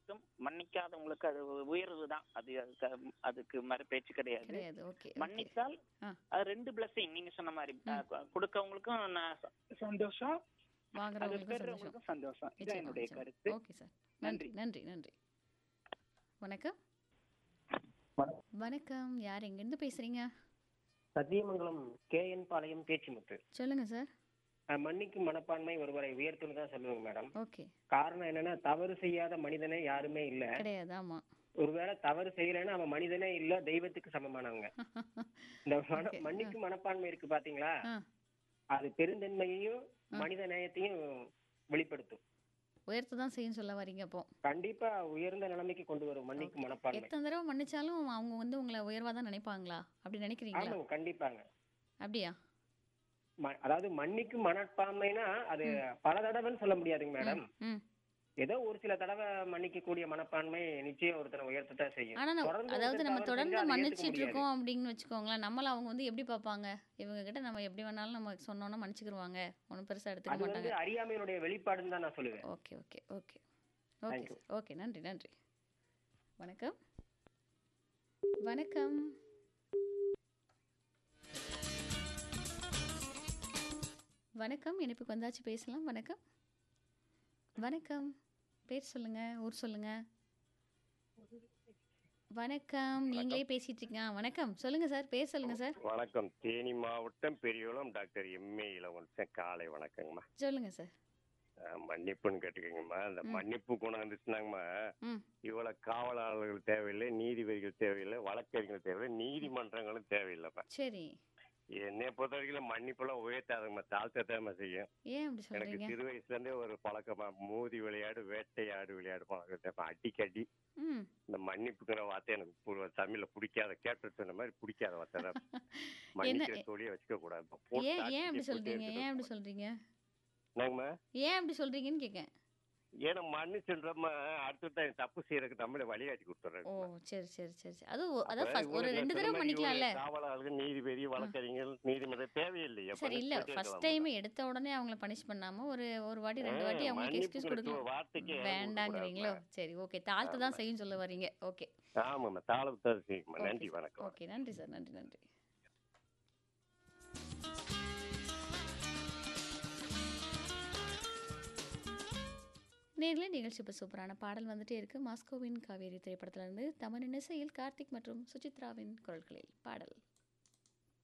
மன்னிக்கட்டும் மன்னிக்காதவங்களுக்கு அது உயர்வு தான் அது அதுக்கு- அதுக்கு மறு பேச்சு கிடையாது கிடையாது ஓகே மன்னித்தால் ஆ. அது ரெண்டு பிளஸிங் நீங்க சொன்ன மாதிரி அஹ், கு- கொடுக்கவங்களுக்கும் நான் ச- சந்தோஷம் அது வாங்குறவங்களுக்கும் சந்தோஷம் பெறுறவங்களுக்கும் சந்தோஷம் இதான் நிச்சயமா, என்னுடைய நிச்சயமா. கருத்து ஓகே சார் நன்றி நன்றி நன்றி வணக்கம் வணக்கம் யார் எங்கேருந்து பேசுறீங்க சத்தியமங்கலம் கே என் பாளையம் பேச்சுமுத்து சொல்லுங்க சார் அஹ் மன்னிக்கும் மனப்பான்மை ஒருவரை உயர்த்துன்னு தான் சொல்லுவேங்க மேடம் ஓகே காரணம் என்னன்னா தவறு செய்யாத மனிதனே யாருமே இல்ல கிடையாது ஆமா ஒருவேளை தவறு செய்யலைன்னா அவன் மனிதனே இல்ல தெய்வத்துக்கு சமமானவங்க இந்த மன Okay. மன்னிக்கும் மனப்பான்மை இருக்கு பாத்தீங்களா ஆ அது பெருந்தன்மையையும் மனித நேயத்தையும் வெளிப்படுத்தும் உயர்த்து தான் செய்யும் சொல்ல வரீங்க அப்போ கண்டிப்பா உயர்ந்த நிலைமைக்கு கொண்டு வரும் மன்னிக்கும் மனப்பான்மை எத்தனை தடவை மன்னிச்சாலும் அவங்க வந்து உங்களை உயர்வா தான் நினைப்பாங்களா அப்படி நினைக்கிறீங்களா ஆமாங்க கண்டிப்பாங்க அப்படியா ம- அதாவது மன்னிக்கும் மனப்பான்மைனா அது பல தடவைன்னு சொல்ல முடியாதுங்க மேடம் ம் ஏதோ ஒரு சில தடவை மன்னிக்க கூடிய மனப்பான்மை நிச்சயம் ஒருத்தனை உயர்த்தத்தான் செய்யும் ஆனா நான் தொடர்ந்து அதாவது ஒருத்தர் நம்ம தவறு தொடர்ந்து செஞ்சா அதை ஏத்துக்க மன்னிச்சிட்டு முடியாது. இருக்கோம் அப்படின்னு வச்சுக்கோங்களேன் நம்மள அவங்க வந்து எப்படி பார்ப்பாங்க இவங்க கிட்ட நம்ம எப்படி வேணாலும் நம்ம சொன்னோம்னா மன்னிச்சுக்கிருவாங்க ஒன்றும் பெருசா எடுத்துக்க அது மாட்டாங்க வந்து அறியாமையினுடைய வெளிப்பாடுன்னு தான் நான் சொல்லுவேன் okay okay okay okay Thank you. Sir okay நன்றி நன்றி வணக்கம் வணக்கம் வணக்கம் இணைப்புக்கு வந்தாச்சு பேசலாம் வணக்கம் வணக்கம் பேர் சொல்லுங்க ஊர் சொல்லுங்க வணக்கம் நீங்களே பேசிட்டு இருக்கீங்க ஆ, வணக்கம் சொல்லுங்க சார் பேர் சொல்லுங்க சார் வணக்கம் தேனி மாவட்டம் பெரியகுளம் டாக்டர் எம்ஏ இளவரசன் காலை வணக்கங்கம்மா சொல்லுங்க சார் அஹ் மன்னிப்புன்னு கேட்டுக்கோங்கம்மா இந்த மன்னிப்பு குணம் வந்துச்சுனாங்கம்மா ம் இவ்வளவு காவலாளர்கள் தேவையில்லை நீதிபதிகள் தேவையில்லை வழக்கறிஞர்கள் தேவையில்லை நீதிமன்றங்களும் தேவையில்லைப்பா சரி என்னை பொறுத்த வரைக்கும் மன்னிப்பெல்லாம் உயர்த்தாதுங்கம்மா தாழ்த்தத்தாம செய்யும் ஏன் அப்படி எனக்கு சொல்றீங்க சிறு வயசுல இருந்தே ஒரு பழக்கமா மூதி விளையாடு வேட்டையாடு விளையாடு பழக்கம் அடிக்கடி ம் இந்த மன்னிப்புங்கிற வார்த்தை எனக்கு பு- தமிழ்ல பிடிக்காத கேட்டு சொன்ன மாதிரி பிடிக்காத வார்த்தை தான் மன்னிக்கிற தொழிலை வச்சுக்க கூடாது போட்டு ஏன் ஏன் அப்படி அடிச்சு சொல்றீங்க போட்டு ஏன் அப்படி சொல்றீங்க என்னங்கம்மா ஏன் அப்படி சொல்றீங்கன்னு கேட்கேன் ஏன்னா மன்னிச்சுன்றமா அடுத்த தப்பு செய்யறதுக்கு நம்மளே வழிகாட்டி கொடுத்துறாரு ஓ சரி சரி சரி சரி அது ஒ- அதாவது first ஒரு ரெண்டு தடவை பண்ணிக்கலாம்ல காவலாளர்கள் நீதிபதி வழக்கறிஞர் நீதிமன்றம் தேவையில்லையே சரி இல்ல ஃபர்ஸ்ட் டைம் எடுத்த உடனே அவங்கள பனிஷ் பண்ணாம ஒரு ஒரு வாட்டி ரெண்டு வாட்டி அவங்களுக்கு எக்ஸ்கியூஸ் கொடுக்கலாம் வார்த்தைக்கு வேண்டாங்கிறீங்களோ சரி ஓகே தாழ்த்து தான் செய்யும் சொல்ல வரீங்க ஓகே ஆமாம்மா தாளத்தான் செய்யுமா நன்றி வணக்கம் ஓகே நன்றி சார் நன்றி நன்றி நேர்ல நிகழ்ச்சி இப்போ சூப்பரான பாடல் வந்துட்டே இருக்கு மாஸ்கோவின் காவேரி திரைப்படத்திலிருந்து தமனின் இசையில் கார்த்திக் மற்றும் சுசித்ராவின் குரல்களில் பாடல்